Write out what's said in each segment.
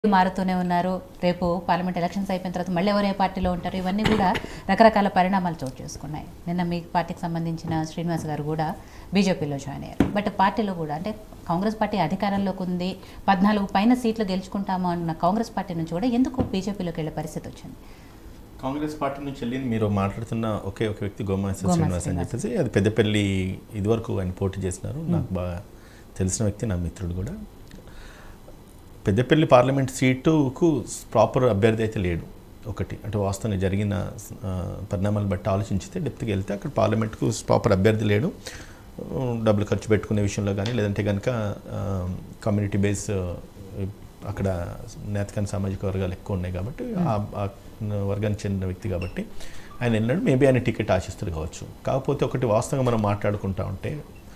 మారుతూనే ఉన్నారు రేపు పార్లమెంట్ ఎలక్షన్స్ అయిపోయిన తర్వాత మళ్ళీ ఎవరు ఏ పార్టీలో ఉంటారు ఇవన్నీ కూడా రకరకాల పరిణామాలు చోటు చేసుకున్నాయి నిన్న మీ పార్టీకి సంబంధించిన శ్రీనివాస్ గారు కూడా బీజేపీలో జాయిన్ అయ్యారు బట్ పార్టీలో కూడా అంటే కాంగ్రెస్ పార్టీ అధికారంలోకి ఉంది పద్నాలుగు పైన సీట్లు గెలుచుకుంటాము అన్న కాంగ్రెస్ పార్టీ నుంచి కూడా ఎందుకు బీజేపీలోకి వెళ్ళే పరిస్థితి వచ్చింది కాంగ్రెస్ పార్టీ నుంచి వెళ్ళింది మీరు మాట్లాడుతున్న ఒకే ఒక వ్యక్తి గోమాసి గోమాసి శ్రీనివాస్ అని చెప్పేసి అది పెద్దపల్లి ఇదివరకు ఆయన పోటీ చేసినారు నాకు బాగా తెలిసిన వ్యక్తి నా మిత్రుడు కూడా పెద్దపల్లి పార్లమెంట్ సీటుకు ప్రాపర్ అభ్యర్థి అయితే లేడు ఒకటి అంటే వాస్తవంగా జరిగిన ఆ, పరిణామాలు బట్టి ఆలోచించితే డెప్త్కి వెళ్తే అక్కడ పార్లమెంట్కు ప్రాపర్ అభ్యర్థి లేడు ఆ, డబ్బులు ఖర్చు పెట్టుకునే విషయంలో కానీ లేదంటే కనుక కమ్యూనిటీ బేస్ అక్కడ నేతకాని సామాజిక వర్గాలు ఎక్కువ ఉన్నాయి కాబట్టి ఆ ఆ వర్గానికి చెందిన వ్యక్తి కాబట్టి ఆయన వెళ్ళినాడు మేబీ ఆయన టికెట్ ఆశిస్తుడు కావచ్చు కాకపోతే ఒకటి వాస్తవంగా మనం మాట్లాడుకుంటా ఉంటే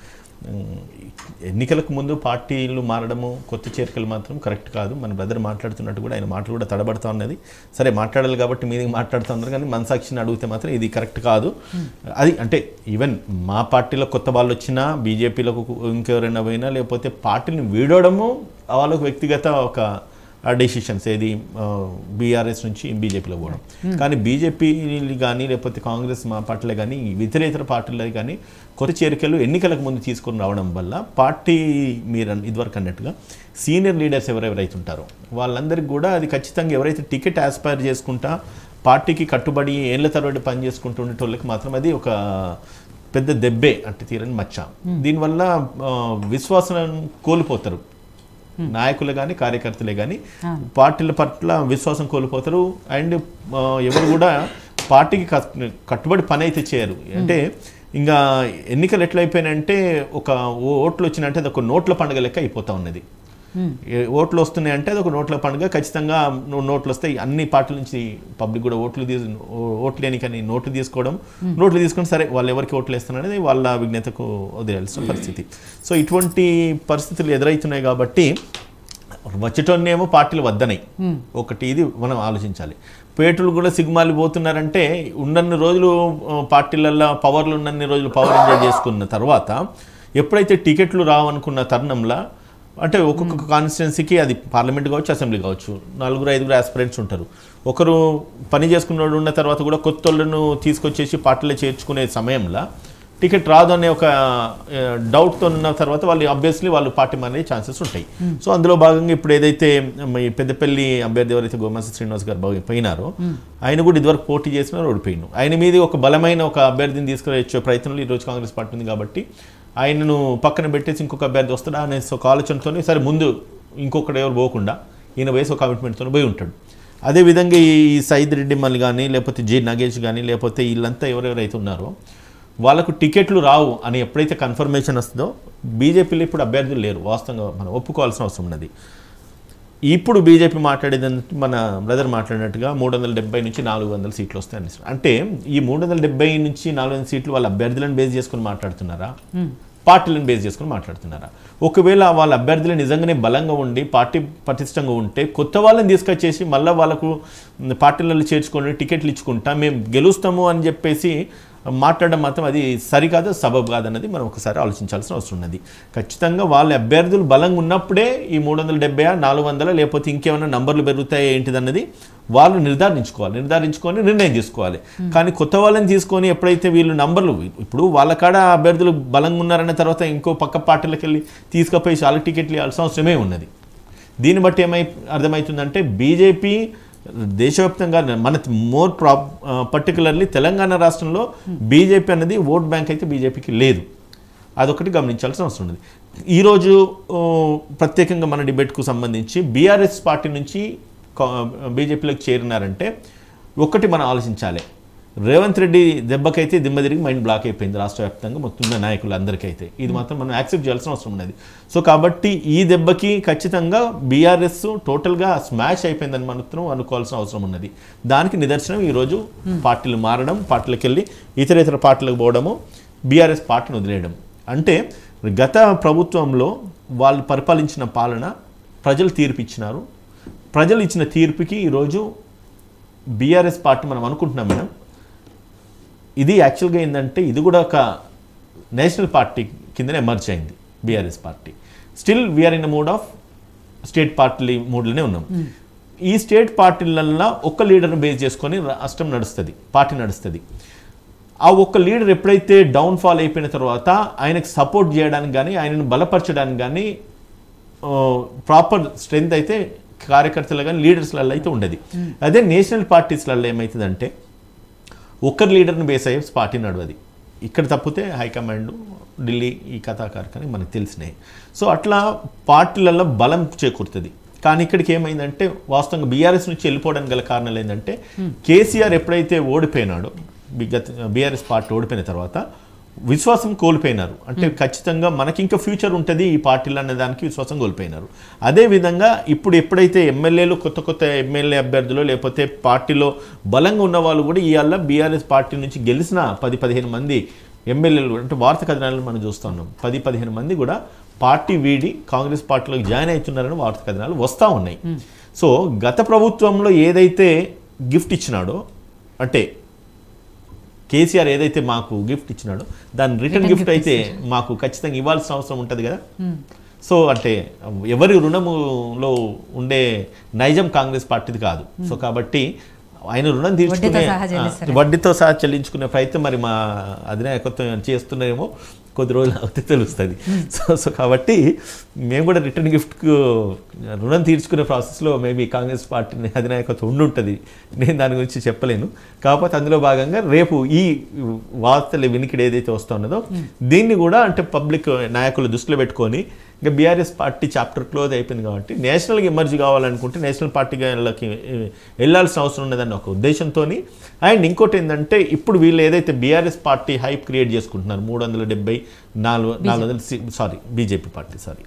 ఉమ్, ఎన్నికలకు ముందు పార్టీలు మారడము కొత్త చేరికలు మాత్రం కరెక్ట్ కాదు మన బ్రదర్ మాట్లాడుతున్నట్టు కూడా ఆయన మాటలు కూడా తడబడతా ఉన్నది సరే మాట్లాడాలి కాబట్టి మీది మాట్లాడుతూ ఉన్నారు కానీ మనసాక్షిని అడిగితే మాత్రం ఇది కరెక్ట్ కాదు అది అంటే ఈవెన్ మా పార్టీలో కొత్త వాళ్ళు వచ్చినా బీజేపీలకు ఇంకెవరైనా పోయినా లేకపోతే పార్టీని వీడడము వాళ్ళకు వ్యక్తిగత ఒక ఆ డెసిషన్స్ ఏది బీఆర్ఎస్ నుంచి బీజేపీలో పోవడం కానీ బీజేపీ కానీ లేకపోతే కాంగ్రెస్ మా పార్టీలే కానీ ఇతరేతర పార్టీలే కానీ కొత్త చేరికలు ఎన్నికలకు ముందు తీసుకొని రావడం వల్ల పార్టీ మీరు అన్- ఇదివరకు అన్నట్టుగా సీనియర్ లీడర్స్ ఎవరెవరైతే ఉంటారో వాళ్ళందరికీ కూడా అది ఖచ్చితంగా ఎవరైతే టికెట్ ఆస్పైర్ చేసుకుంటా పార్టీకి కట్టుబడి ఏళ్ళ తరబడి పని చేసుకుంటూ ఉండేటోళ్ళకి మాత్రం అది ఒక పెద్ద దెబ్బే అంటే తీరని మచ్చ దీనివల్ల ఆ, విశ్వాసం కోల్పోతారు నాయకులు కానీ కార్యకర్తలే కానీ పార్టీల పట్ల విశ్వాసం కోల్పోతారు అండ్ ఆ, ఎవరు కూడా పార్టీకి కట్- కట్టుబడి పని అయితే చేయరు అంటే ఇంకా ఎన్నికలు ఎట్లయిపోయినాయంటే ఒక ఓ- ఓట్లు వచ్చినాయంటే అది ఒక నోట్ల పండుగ లెక్క అయిపోతా ఉన్నది ఏ ఓట్లు వస్తున్నాయంటే అది ఒక నోట్ల పండుగ ఖచ్చితంగా నో- నోట్లు వస్తాయి అన్ని పార్టీల నుంచి పబ్లిక్ కూడా ఓట్లు తీసు ఓ- ఓట్లు లేనికని నోట్లు తీసుకోవడం నోట్లు తీసుకొని సరే వాళ్ళు ఎవరికి ఓట్లు వేస్తున్నారు అనేది వాళ్ళ విజ్ఞతకు వదిలేయాల్సిన పరిస్థితి సో ఇటువంటి పరిస్థితులు ఎదురవుతున్నాయి కాబట్టి వచ్చేటోన్నేమో పార్టీలు వద్దనై ఒకటి ఇది మనం ఆలోచించాలి పేటలు కూడా సిగ్మాలి పోతున్నారంటే ఉన్నన్ని రోజులు ఆ, పార్టీలల్లో పవర్లు ఉన్నన్ని రోజులు పవర్ ఎంజాయ్ చేసుకున్న తర్వాత ఎప్పుడైతే టికెట్లు రావనుకున్న తరుణంలో అంటే ఒక్కొక్క కాన్స్టిట్యున్సీకి అది పార్లమెంట్ కావచ్చు అసెంబ్లీ కావచ్చు నలుగురు ఐదుగురు ఆస్పిరెంట్స్ ఉంటారు ఒకరు పని చేసుకున్నోడు ఉన్న తర్వాత కూడా కొత్త వాళ్ళను తీసుకొచ్చేసి పార్టీలో చేర్చుకునే సమయంలో టికెట్ రాదు అనే ఒక డౌట్తో ఉన్న తర్వాత వాళ్ళు అబ్వియస్లీ వాళ్ళు పార్టీ మారే ఛాన్సెస్ ఉంటాయి సో అందులో భాగంగా ఇప్పుడు ఏదైతే ఈ పెద్దపల్లి అభ్యర్థి ఎవరైతే గోమాస శ్రీనివాస్ గారు బాగా పోయినారో ఆయన కూడా ఇదివరకు పోటీ చేసిన ఓడిపోయిను ఆయన మీద ఒక బలమైన ఒక అభ్యర్థిని తీసుకువచ్చే ప్రయత్నంలో ఈరోజు కాంగ్రెస్ పార్టీ ఉంది కాబట్టి ఆయనను పక్కన పెట్టేసి ఇంకొక అభ్యర్థి వస్తాడా అనే ఒక ఆలోచనతోనే సరే ముందు ఇంకొకటి ఎవరు పోకుండా ఈయన వయసు ఒక కమిట్మెంట్తో పోయి ఉంటాడు అదేవిధంగా ఈ సైద్ రెడ్డి మళ్ళీ కానీ లేకపోతే జి నగేష్ కానీ లేకపోతే వీళ్ళంతా ఎవరెవరైతే ఉన్నారో వాళ్ళకు టికెట్లు రావు అని ఎప్పుడైతే కన్ఫర్మేషన్ వస్తుందో బీజేపీలో ఇప్పుడు అభ్యర్థులు లేరు వాస్తవంగా మనం ఒప్పుకోవాల్సిన అవసరం ఉన్నది ఇప్పుడు బీజేపీ మాట్లాడేది అంటే మన బ్రదర్ మాట్లాడినట్టుగా మూడు వందల డెబ్బై నుంచి నాలుగు వందల సీట్లు వస్తాయని అంటే ఈ మూడు వందల డెబ్బై నుంచి నాలుగు వందల సీట్లు వాళ్ళ అభ్యర్థులను బేస్ చేసుకుని మాట్లాడుతున్నారా పార్టీలను బేస్ చేసుకుని మాట్లాడుతున్నారా ఒకవేళ వాళ్ళ అభ్యర్థులు నిజంగానే బలంగా ఉండి పార్టీ పటిష్టంగా ఉంటే కొత్త వాళ్ళని తీసుకొచ్చేసి మళ్ళీ వాళ్ళకు పార్టీలలో చేర్చుకొని టికెట్లు ఇచ్చుకుంటా మేము గెలుస్తాము అని చెప్పేసి మాట్లాడడం మాత్రం అది సరికాదు సబబ్ కాదన్నది మనం ఒకసారి ఆలోచించాల్సిన అవసరం ఉన్నది ఖచ్చితంగా వాళ్ళ అభ్యర్థులు బలంగా ఉన్నప్పుడే ఈ మూడు వందల డెబ్బై నాలుగు వందల లేకపోతే ఇంకేమైనా నంబర్లు పెరుగుతాయి ఏంటిదన్నది వాళ్ళు నిర్ధారించుకోవాలి నిర్ధారించుకొని నిర్ణయం తీసుకోవాలి కానీ కొత్త వాళ్ళని తీసుకొని ఎప్పుడైతే వీళ్ళు నంబర్లు ఇప్పుడు వాళ్ళ కాడ అభ్యర్థులు బలంగా ఉన్నారన్న తర్వాత ఇంకో పక్క పార్టీలకు వెళ్ళి తీసుకుపోయి వాళ్ళకి టికెట్లు ఇవ్వాల్సిన అవసరమే ఉన్నది దీన్ని బట్టి ఏమై అర్థమవుతుందంటే బీజేపీ దేశవ్యాప్తంగా మన మోర్ ప్రా పర్టికులర్లీ తెలంగాణ రాష్ట్రంలో బీజేపీ అనేది ఓట్ బ్యాంక్ అయితే బీజేపీకి లేదు అదొకటి గమనించాల్సిన అవసరం ఉంది ఈరోజు ఓ, ప్రత్యేకంగా మన డిబేట్కు సంబంధించి బీఆర్ఎస్ పార్టీ నుంచి కా- బీజేపీలోకి చేరినారంటే ఒకటి మనం ఆలోచించాలి రేవంత్ రెడ్డి దెబ్బకైతే దిమ్మ తిరిగి మైండ్ బ్లాక్ అయిపోయింది రాష్ట్ర వ్యాప్తంగా మొత్తం ఉన్న నాయకులందరికైతే ఇది మాత్రం మనం యాక్సెప్ట్ చేయాల్సిన అవసరం ఉన్నది సో కాబట్టి ఈ దెబ్బకి ఖచ్చితంగా బీఆర్ఎస్ టోటల్గా స్మాష్ అయిపోయిందని మాత్రం అనుకోవాల్సిన అవసరం ఉన్నది దానికి నిదర్శనం ఈరోజు పార్టీలు మారడం పార్టీలకు వెళ్ళి ఇతర ఇతర పార్టీలకు పోవడము బీఆర్ఎస్ పార్టీని వదిలేయడం అంటే గత ప్రభుత్వంలో వాళ్ళు పరిపాలించిన పాలన ప్రజలు తీర్పు ఇచ్చినారు ప్రజలు ఇచ్చిన తీర్పుకి ఈరోజు బీఆర్ఎస్ పార్టీ మనం అనుకుంటున్నాం మేడం ఇది యాక్చువల్గా ఏంటంటే ఇది కూడా ఒక నేషనల్ పార్టీ కిందనే ఎమర్జ్ అయింది BRS party still we're in the mood of state party మూడులోనే ఉన్నాం ఈ స్టేట్ పార్టీలల్లో ఒక్క లీడర్ని బేస్ చేసుకొని రాష్ట్రం నడుస్తుంది పార్టీ నడుస్తుంది ఆ ఒక్క లీడర్ ఎప్పుడైతే డౌన్ఫాల్ అయిపోయిన తర్వాత ఆయనకు సపోర్ట్ చేయడానికి కానీ ఆయనను బలపరచడానికి కానీ ప్రాపర్ స్ట్రెంగ్త్ అయితే కార్యకర్తలు కానీ లీడర్స్లలో అయితే ఉండదు అదే నేషనల్ పార్టీస్లలో ఏమవుతుందంటే ఒక్కరు లీడర్ని బేస్ అయ్యే పార్టీ నడవది ఇక్కడ తప్పితే హైకమాండ్ ఢిల్లీ ఈ కథాకారు కానీ మనకు తెలిసినాయి సో అట్లా పార్టీలలో బలం చేకూరుతుంది కానీ ఇక్కడికి ఏమైందంటే వాస్తవంగా బీఆర్ఎస్ నుంచి వెళ్ళిపోవడానికి గల కారణాలు ఏంటంటే కేసీఆర్ ఎప్పుడైతే ఓడిపోయినాడో బి- గత బీఆర్ఎస్ పార్టీ ఓడిపోయిన తర్వాత విశ్వాసం కోల్పోయినారు అంటే ఖచ్చితంగా మనకి ఇంకా ఫ్యూచర్ ఉంటుంది ఈ పార్టీలు అనే దానికి విశ్వాసం కోల్పోయినారు అదేవిధంగా ఇప్పుడు ఎప్పుడైతే ఎమ్మెల్యేలు కొత్త కొత్త ఎమ్మెల్యే అభ్యర్థులు లేకపోతే పార్టీలో బలంగా ఉన్న వాళ్ళు కూడా ఇవాళ బీఆర్ఎస్ పార్టీ నుంచి గెలిచిన పది పదిహేను మంది ఎమ్మెల్యేలు అంటే వార్త కథనాలను మనం చూస్తున్నాం పది పదిహేను మంది కూడా పార్టీ వీడి కాంగ్రెస్ పార్టీలోకి జాయిన్ అవుతున్నారని వార్త కథనాలు వస్తూ ఉన్నాయి సో గత ప్రభుత్వంలో ఏదైతే గిఫ్ట్ ఇచ్చినాడో అంటే కేసీఆర్ ఏదైతే మాకు గిఫ్ట్ ఇచ్చినాడో దాని రిటర్న్ గిఫ్ట్ అయితే మాకు ఖచ్చితంగా ఇవ్వాల్సిన అవసరం ఉంటుంది కదా సో అంటే ఎవరి రుణములో ఉండే నైజం కాంగ్రెస్ పార్టీది కాదు సో కాబట్టి ఆయన రుణం తీర్చుకునే సహా చెల్లిస్తారు. ఆ, వడ్డీతో సహా చెల్లించుకునే ప్రయత్నం మరి మా అధినాయకత్వం చేస్తున్నారేమో కొద్ది రోజులు అవుతే తెలుస్తుంది సో సో కాబట్టి మేము కూడా రిటర్న్ గిఫ్ట్కు రుణం తీర్చుకునే ప్రాసెస్లో మేబీ కాంగ్రెస్ పార్టీ అధినాయకత్వం ఉండుంటుంది నేను దాని గురించి చెప్పలేను కాకపోతే అందులో భాగంగా రేపు ఈ వార్తల వినికిడి ఏదైతే వస్తున్నదో దీన్ని కూడా అంటే పబ్లిక్ నాయకులు దృష్టిలో పెట్టుకొని ఇంకా బీఆర్ఎస్ పార్టీ చాప్టర్ క్లోజ్ అయిపోయింది కాబట్టి నేషనల్గా ఎమర్జ్ కావాలనుకుంటే నేషనల్ పార్టీగా వెళ్ళకి వెళ్ళాల్సిన అవసరం ఉన్నదన్న ఒక ఉద్దేశంతో అండ్ ఇంకోటి ఏంటంటే ఇప్పుడు వీళ్ళు ఏదైతే బీఆర్ఎస్ పార్టీ హైప్ క్రియేట్ చేసుకుంటున్నారు మూడు వందల డెబ్బై నాలుగు నాలుగు వందల sorry BJP party sorry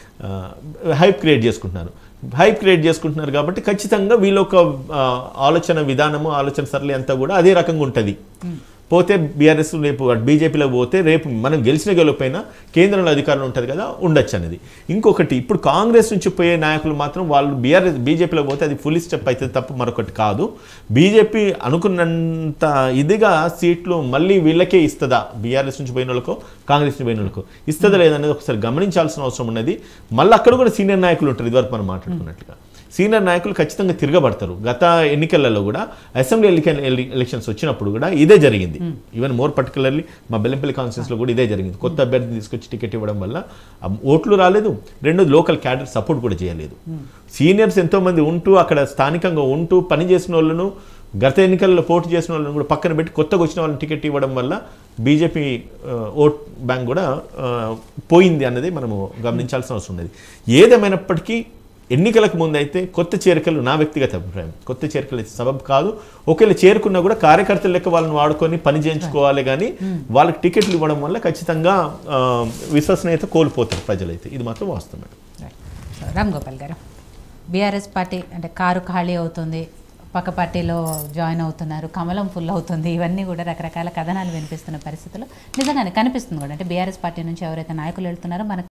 hype create చేసుకుంటున్నారు హైప్ క్రియేట్ చేసుకుంటున్నారు కాబట్టి ఖచ్చితంగా వీళ్ళ ఒక ఆ, ఆలోచన విధానము ఆలోచన సరళి అంతా కూడా అదే రకంగా ఉంటుంది పోతే బీఆర్ఎస్ రేపు బీజేపీలో పోతే రేపు మనం గెలిచిన గెలిపోయినా కేంద్రంలో అధికారం ఉంటుంది కదా ఉండొచ్చు అనేది ఇంకొకటి ఇప్పుడు కాంగ్రెస్ నుంచి పోయే నాయకులు మాత్రం వాళ్ళు బీఆర్ఎస్ బీజేపీలో పోతే అది ఫుల్ స్టెప్ అవుతుంది తప్ప మరొకటి కాదు బీజేపీ అనుకున్నంత ఇదిగా సీట్లు మళ్ళీ వీళ్ళకే ఇస్తుందా బీఆర్ఎస్ నుంచి పోయిన వాళ్ళకో కాంగ్రెస్ నుంచి పోయిన వాళ్ళకో ఇస్తుందా లేదనేది ఒకసారి గమనించాల్సిన అవసరం ఉన్నది మళ్ళీ అక్కడ కూడా సీనియర్ నాయకులు ఉంటారు ఇదివరకు మనం మాట్లాడుకున్నట్లుగా సీనియర్ నాయకులు ఖచ్చితంగా తిరగబడతారు గత ఎన్నికలలో కూడా అసెంబ్లీ ఎన్నికల ఎలక్షన్స్ వచ్చినప్పుడు కూడా ఇదే జరిగింది ఈవెన్ మోర్ పర్టికులర్లీ మా బెల్లంపల్లి కాన్స్టిట్యూన్స్లో కూడా ఇదే జరిగింది కొత్త అభ్యర్థిని తీసుకొచ్చి టికెట్ ఇవ్వడం వల్ల ఆ ఓట్లు రాలేదు రెండోది లోకల్ క్యాడర్ సపోర్ట్ కూడా చేయలేదు సీనియర్స్ ఎంతోమంది ఉంటూ అక్కడ స్థానికంగా ఉంటూ పని చేసిన వాళ్ళను గత ఎన్నికల్లో పోటీ చేసిన వాళ్ళని కూడా పక్కన పెట్టి కొత్తగా వచ్చిన వాళ్ళని టికెట్ ఇవ్వడం వల్ల బీజేపీ ఓట్ బ్యాంక్ కూడా ఆ, పోయింది అన్నది మనము గమనించాల్సిన అవసరం ఉన్నది ఏదేమైనప్పటికీ ఎన్నికలకు ముందు అయితే కొత్త చేరికలు నా వ్యక్తిగత అభిప్రాయం కొత్త చేరికలు అయితే సబబ్ కాదు ఒకవేళ చేరుకున్నా కూడా కార్యకర్తల లెక్క వాళ్ళని వాడుకొని పని చేయించుకోవాలి కానీ వాళ్ళకి టికెట్లు ఇవ్వడం వల్ల ఖచ్చితంగా ఆ, విశ్వసనీయత కోల్పోతారు ప్రజలైతే ఇది మాత్రం వాస్తవం సో రామ్ గోపాల్ గారు బీఆర్ఎస్ పార్టీ అంటే కారు ఖాళీ అవుతుంది పక్క పార్టీలో జాయిన్ అవుతున్నారు కమలం ఫుల్ అవుతుంది ఇవన్నీ కూడా రకరకాల కథనాలు వినిపిస్తున్న పరిస్థితుల్లో నిజంగానే కనిపిస్తుంది కూడా అంటే బీఆర్ఎస్ పార్టీ నుంచి ఎవరైతే నాయకులు వెళ్తున్నారో మనకు